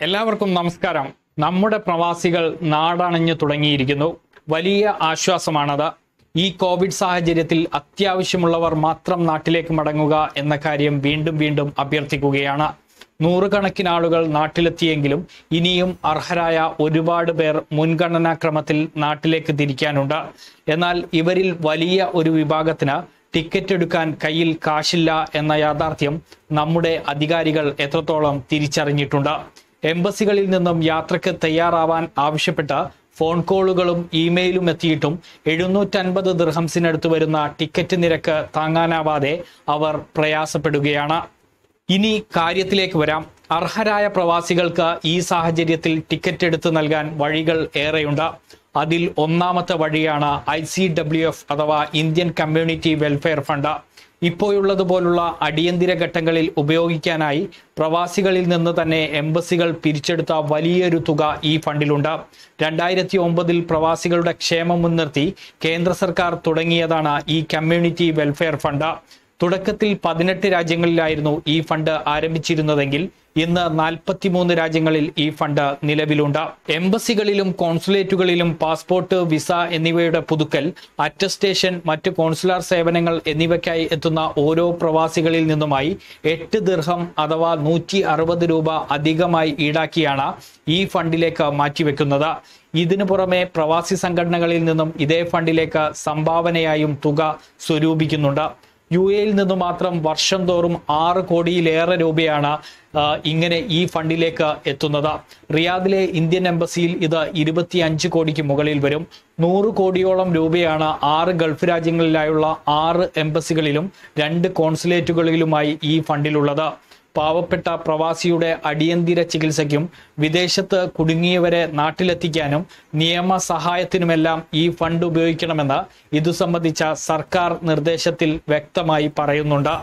എല്ലാവർക്കും നമസ്കാരം നമ്മുടെ പ്രവാസികൾ നാടണഞ്ഞു തുടങ്ങിയിരിക്കുന്നു വലിയ ആശ്വാസമാണത് ഈ കോവിഡ് സാഹചര്യത്തിൽ അത്യാവശ്യമുള്ളവർ മാത്രം നാട്ടിലേക്ക് മടങ്ങുക എന്ന കാര്യം വീണ്ടും വീണ്ടും അഭ്യർത്ഥിക്കുകയാണ് നൂറുകണക്കിന് ആളുകൾ നാട്ടിലെത്തിയെങ്കിലും ഇനിയും അർഹരായ ഒരുപാട് പേർ മുൻഗണനാക്രമത്തിൽ നാട്ടിലേക്ക് തിരിക്കാനുണ്ട് എന്നാൽ ഇവരിൽ വലിയ ഒരു വിഭാഗത്തിന് ടിക്കറ്റ് എടുക്കാൻ കയ്യിൽ കാശില്ല എന്ന യാഥാർത്ഥ്യം നമ്മുടെ അധികാരികൾ എത്രത്തോളം തിരിച്ചറിഞ്ഞിട്ടുണ്ട് എംബസികളിൽ നിന്നും യാത്രയ്ക്ക് തയ്യാറാവാൻ ആവശ്യപ്പെട്ട ഫോൺ കോളുകളും ഇമെയിലും എത്തിയിട്ടും എഴുന്നൂറ്റൻപത് ദിർഹംസിനടുത്ത് വരുന്ന ടിക്കറ്റ് നിരക്ക് താങ്ങാനാവാതെ അവർ പ്രയാസപ്പെടുകയാണ് ഇനി കാര്യത്തിലേക്ക് വരാം അർഹരായ പ്രവാസികൾക്ക് ഈ സാഹചര്യത്തിൽ ടിക്കറ്റ് എടുത്തു നൽകാൻ വഴികൾ ഏറെയുണ്ട് അതിൽ ഒന്നാമത്തെ വഴിയാണ് ഐ സി ഡബ്ല്യു എഫ് അഥവാ ഇന്ത്യൻ കമ്മ്യൂണിറ്റി വെൽഫെയർ ഫണ്ട് ഇപ്പോഴുള്ളതുപോലുള്ള അടിയന്തര ഘട്ടങ്ങളിൽ ഉപയോഗിക്കാനായി പ്രവാസികളിൽ നിന്ന് തന്നെ എംബസികൾ പിരിച്ചെടുത്ത വലിയൊരു തുക ഈ ഫണ്ടിലുണ്ട് രണ്ടായിരത്തി ഒമ്പതിൽ പ്രവാസികളുടെ ക്ഷേമം മുൻനിർത്തി കേന്ദ്ര സർക്കാർ തുടങ്ങിയതാണ് ഈ കമ്മ്യൂണിറ്റി വെൽഫെയർ ഫണ്ട് തുടക്കത്തിൽ പതിനെട്ട് രാജ്യങ്ങളിലായിരുന്നു ഈ ഫണ്ട് ആരംഭിച്ചിരുന്നതെങ്കിൽ ഇന്ന് നാൽപ്പത്തിമൂന്ന് രാജ്യങ്ങളിൽ ഈ ഫണ്ട് നിലവിലുണ്ട് എംബസികളിലും കോൺസുലേറ്റുകളിലും പാസ്പോർട്ട് വിസ എന്നിവയുടെ പുതുക്കൽ അറ്റസ്റ്റേഷൻ മറ്റ് കോൺസുലാർ സേവനങ്ങൾ എന്നിവയ്ക്കായി എത്തുന്ന ഓരോ പ്രവാസികളിൽ നിന്നുമായി എട്ട് ദിർഹം അഥവാ നൂറ്റി അറുപത് രൂപ അധികമായി ഈടാക്കിയാണ് ഈ ഫണ്ടിലേക്ക് മാറ്റിവെക്കുന്നത് ഇതിനു പുറമെ പ്രവാസി സംഘടനകളിൽ നിന്നും ഇതേ ഫണ്ടിലേക്ക് സംഭാവനയായും തുക സ്വരൂപിക്കുന്നുണ്ട് യു എയിൽ നിന്ന് മാത്രം വർഷം തോറും ആറ് കോടിയിലേറെ രൂപയാണ് ആ, ഇങ്ങനെ ഈ ഫണ്ടിലേക്ക് എത്തുന്നത് റിയാദിലെ ഇന്ത്യൻ എംബസിയിൽ ഇത് ഇരുപത്തി അഞ്ച് കോടിക്ക് മുകളിൽ വരും നൂറ് കോടിയോളം രൂപയാണ് ആറ് ഗൾഫ് രാജ്യങ്ങളിലായുള്ള ആറ് എംബസികളിലും രണ്ട് കോൺസുലേറ്റുകളിലുമായി ഈ ഫണ്ടിലുള്ളത് പാവപ്പെട്ട പ്രവാസിയുടെ അടിയന്തര ചികിത്സയ്ക്കും വിദേശത്ത് കുടുങ്ങിയവരെ നാട്ടിലെത്തിക്കാനും നിയമ സഹായത്തിനുമെല്ലാം ഈ ഫണ്ട് ഉപയോഗിക്കണമെന്ന് ഇതു സംബന്ധിച്ച സർക്കാർ നിർദ്ദേശത്തിൽ വ്യക്തമായി പറയുന്നുണ്ട്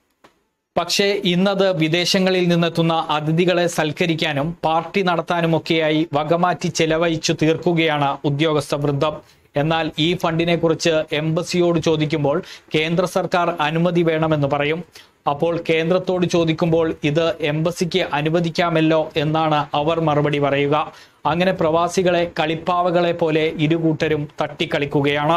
പക്ഷേ ഇന്നത് വിദേശങ്ങളിൽ നിന്നെത്തുന്ന അതിഥികളെ സൽക്കരിക്കാനും പാർട്ടി നടത്താനുമൊക്കെയായി വകമാറ്റി ചെലവഴിച്ചു തീർക്കുകയാണ് ഉദ്യോഗസ്ഥ വൃന്ദം എന്നാൽ ഈ ഫണ്ടിനെ കുറിച്ച് എംബസിയോട് ചോദിക്കുമ്പോൾ കേന്ദ്ര സർക്കാർ അനുമതി വേണമെന്ന് പറയും അപ്പോൾ കേന്ദ്രത്തോട് ചോദിക്കുമ്പോൾ ഇത് എംബസിക്ക് അനുവദിക്കാമല്ലോ എന്നാണ് അവർ മറുപടി പറയുക അങ്ങനെ പ്രവാസികളെ കളിപ്പാവകളെ പോലെ ഇരുകൂട്ടരും തട്ടിക്കളിക്കുകയാണ്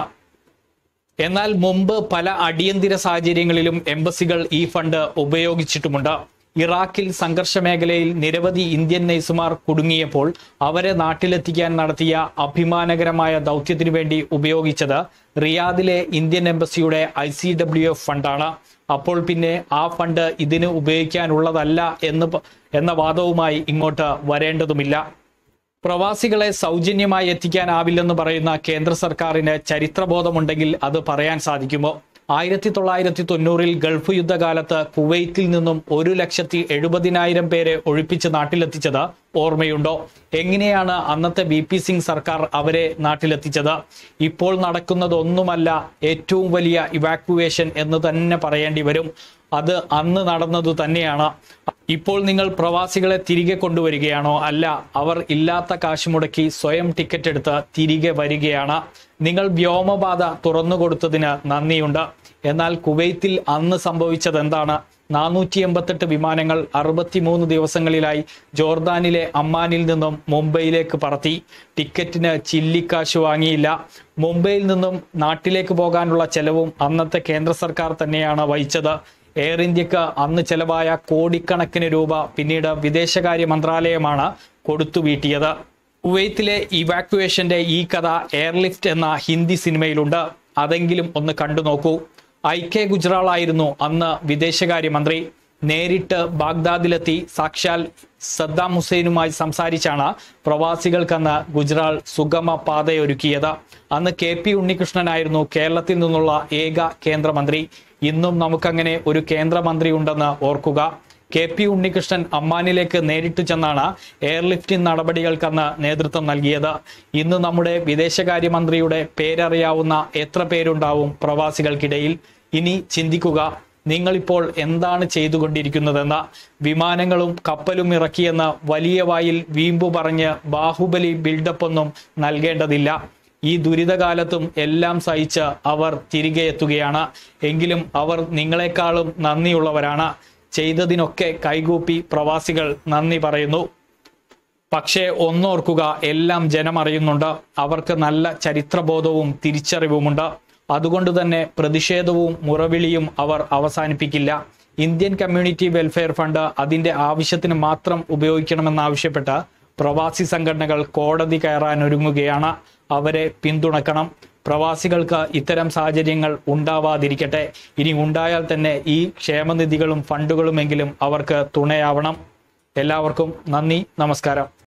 എന്നാൽ മുമ്പ് പല അടിയന്തര സാഹചര്യങ്ങളിലും എംബസികൾ ഈ ഫണ്ട് ഉപയോഗിച്ചിട്ടുമുണ്ട് ഇറാഖിൽ സംഘർഷ മേഖലയിൽ നിരവധി ഇന്ത്യൻ നഴ്സുമാർ കുടുങ്ങിയപ്പോൾ അവരെ നാട്ടിലെത്തിക്കാൻ നടത്തിയ അഭിമാനകരമായ ദൗത്യത്തിനു വേണ്ടി ഉപയോഗിച്ചത് റിയാദിലെ ഇന്ത്യൻ എംബസിയുടെ ഐ സി ഡബ്ല്യു എഫ് ഫണ്ടാണ് അപ്പോൾ പിന്നെ ആ ഫണ്ട് ഇതിന് ഉപയോഗിക്കാനുള്ളതല്ല എന്ന് പ- എന്ന വാദവുമായി ഇങ്ങോട്ട് വരേണ്ടതുമില്ല പ്രവാസികളെ സൗജന്യമായി എത്തിക്കാനാവില്ലെന്ന് പറയുന്ന കേന്ദ്ര സർക്കാരിന് ചരിത്രബോധമുണ്ടെങ്കിൽ അത് പറയാൻ സാധിക്കുമോ ആയിരത്തി തൊള്ളായിരത്തി തൊണ്ണൂറിൽ ഗൾഫ് യുദ്ധകാലത്ത് കുവൈത്തിൽ നിന്നും ഒരു ലക്ഷത്തി എഴുപതിനായിരം പേരെ ഒഴിപ്പിച്ച് നാട്ടിലെത്തിച്ചത് ഓർമ്മയുണ്ടോ എങ്ങനെയാണ് അന്നത്തെ ബി പി സിംഗ് സർക്കാർ അവരെ നാട്ടിലെത്തിച്ചത് ഇപ്പോൾ നടക്കുന്നതൊന്നുമല്ല ഏറ്റവും വലിയ ഇവാക്യുവേഷൻ എന്ന് തന്നെ പറയേണ്ടി വരും അത് അന്ന് നടന്നത് തന്നെയാണ് ഇപ്പോൾ നിങ്ങൾ പ്രവാസികളെ തിരികെ കൊണ്ടുവരികയാണോ അല്ല അവർ ഇല്ലാത്ത കാശ് മുടക്കി സ്വയം ടിക്കറ്റ് എടുത്ത് തിരികെ വരികയാണ് നിങ്ങൾ വ്യോമപാത തുറന്നു കൊടുത്തതിന് നന്ദിയുണ്ട് എന്നാൽ കുവൈത്തിൽ അന്ന് സംഭവിച്ചത് എന്താണ് നാനൂറ്റി എൺപത്തെട്ട് വിമാനങ്ങൾ അറുപത്തിമൂന്ന് ദിവസങ്ങളിലായി ജോർദാനിലെ അമ്മാനിൽ നിന്നും മുംബൈയിലേക്ക് പറത്തി ടിക്കറ്റിന് ചില്ലിക്കാശ് വാങ്ങിയില്ല മുംബൈയിൽ നിന്നും നാട്ടിലേക്ക് പോകാനുള്ള ചെലവും അന്നത്തെ കേന്ദ്ര സർക്കാർ തന്നെയാണ് വഹിച്ചത് എയർ ഇന്ത്യക്ക് അന്ന് ചെലവായ കോടിക്കണക്കിന് രൂപ പിന്നീട് വിദേശകാര്യ മന്ത്രാലയമാണ് കൊടുത്തു വീട്ടിയത് കുവൈത്തിലെ ഇവാക്യുവേഷന്റെ ഈ കഥ എയർലിഫ്റ്റ് എന്ന ഹിന്ദി സിനിമയിലുണ്ട് അതെങ്കിലും ഒന്ന് കണ്ടു നോക്കൂ ഐ കെ ഗുജറാൾ ആയിരുന്നു അന്ന് വിദേശകാര്യമന്ത്രി നേരിട്ട് ബാഗ്ദാദിലെത്തി സാക്ഷാൽ സദ്ദാം ഹുസൈനുമായി സംസാരിച്ചാണ് പ്രവാസികൾക്കന്ന് ഗുജറാൾ സുഗമ പാതയൊരുക്കിയത് അന്ന് കെ പി ഉണ്ണികൃഷ്ണനായിരുന്നു കേരളത്തിൽ നിന്നുള്ള ഏക കേന്ദ്രമന്ത്രി ഇന്നും നമുക്കങ്ങനെ ഒരു കേന്ദ്രമന്ത്രി ഉണ്ടെന്ന് ഓർക്കുക കെ പി ഉണ്ണികൃഷ്ണൻ അമ്മാനിലേക്ക് നേരിട്ട് ചെന്നാണ് എയർലിഫ്റ്റിംഗ് നടപടികൾക്കന്ന് നേതൃത്വം നൽകിയത് ഇന്ന് നമ്മുടെ വിദേശകാര്യമന്ത്രിയുടെ പേരറിയാവുന്ന എത്ര പേരുണ്ടാവും പ്രവാസികൾക്കിടയിൽ ഇനി ചിന്തിക്കുക നിങ്ങളിപ്പോൾ എന്താണ് ചെയ്തുകൊണ്ടിരിക്കുന്നതെന്ന് വിമാനങ്ങളും കപ്പലും ഇറക്കിയെന്ന് വലിയ വായിൽ വീമ്പു പറഞ്ഞ് ബാഹുബലി ബിൽഡപ്പ് ഒന്നും നൽകേണ്ടതില്ല ഈ ദുരിതകാലത്തും എല്ലാം സഹിച്ച് അവർ തിരികെ എത്തുകയാണ് എങ്കിലും അവർ നിങ്ങളെക്കാളും നന്ദിയുള്ളവരാണ് ചെയ്തതിനൊക്കെ കൈകൂപ്പി പ്രവാസികൾ നന്ദി പറയുന്നു പക്ഷേ ഒന്നോർക്കുക എല്ലാം ജനം അറിയുന്നുണ്ട് അവർക്ക് നല്ല ചരിത്രബോധവും തിരിച്ചറിവുമുണ്ട് അതുകൊണ്ട് തന്നെ പ്രതിഷേധവും മുറവിളിയും അവർ അവസാനിപ്പിക്കില്ല ഇന്ത്യൻ കമ്മ്യൂണിറ്റി വെൽഫെയർ ഫണ്ട് അതിന്റെ ആവശ്യത്തിന് മാത്രം ഉപയോഗിക്കണമെന്നാവശ്യപ്പെട്ട് പ്രവാസി സംഘടനകൾ കോടതി കയറാൻ ഒരുങ്ങുകയാണ് അവരെ പിന്തുണക്കണം പ്രവാസികൾക്ക് ഇത്തരം സാഹചര്യങ്ങൾ ഉണ്ടാവാതിരിക്കട്ടെ ഇനി ഉണ്ടായാൽ തന്നെ ഈ ക്ഷേമനിധികളും ഫണ്ടുകളുമെങ്കിലും അവർക്ക് തുണയാവണം എല്ലാവർക്കും നന്ദി നമസ്കാരം